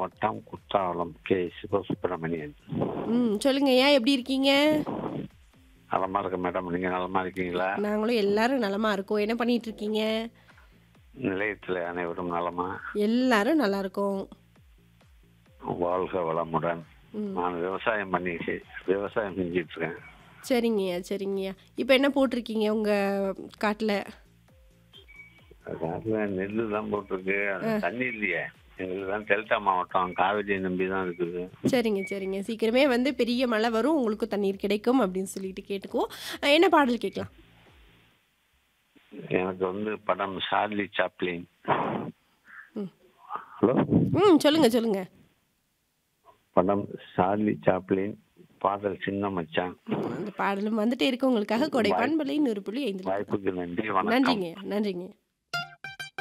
மாவட்டம் குத்தாலம் கே சிவசுப்பிரமணியன் ம் சொல்லுங்க ஐயா எப்படி இருக்கீங்க நலமா இருக்க மேடம் நீங்க நலமா இருக்கீங்களா நாங்களும் எல்லாரும் நலமா இருக்கோம் என்ன பண்ணிட்டு இருக்கீங்க நிலையத்தில் அனைவரும் நலமா எல்லாரும் நல்லா இருக்கோம் வாழ்க வளமுடன் ம். நான் விவசாயம் பண்ணி செ- விவசாயம் செஞ்சிட்டு இருக்கேன் சரிங்கய்யா சரிங்கய்யா இப்போ என்ன போட்டிருக்கீங்க உங்க காட்டுல காட்டுல நெல்லு தான் போட்டிருக்கு அது தண்ணி இல்லையே எங்களுக்கு தான் டெல்டா மாவட்டம் காவிரியை நம்பி தான் இருக்குது சரிங்க சரிங்க சீக்கிரமே வந்து பெரிய மழை வரும் உங்களுக்கு தண்ணீர் கிடைக்கும் அப்படின்னு சொல்லிட்டு கேட்டுக்குவோம் அஹ் என்ன பாடல் கேட்கலாம் எனக்கு வந்து படம் சார்லி சாப்ளின் ம். ஹலோ ம் சொல்லுங்க சொல்லுங்க படம் சார்லி சாப்ளின் பாடல் சின்ன மச்சான் ம், அந்த பாடலும் வந்துட்டே இருக்கு உங்களுக்காக கொடை பண்பலை நூறு புள்ளி ஐந்து வாய்ப்புக்கு நன்றி வணக்கம் நன்றிங்க நன்றிங்க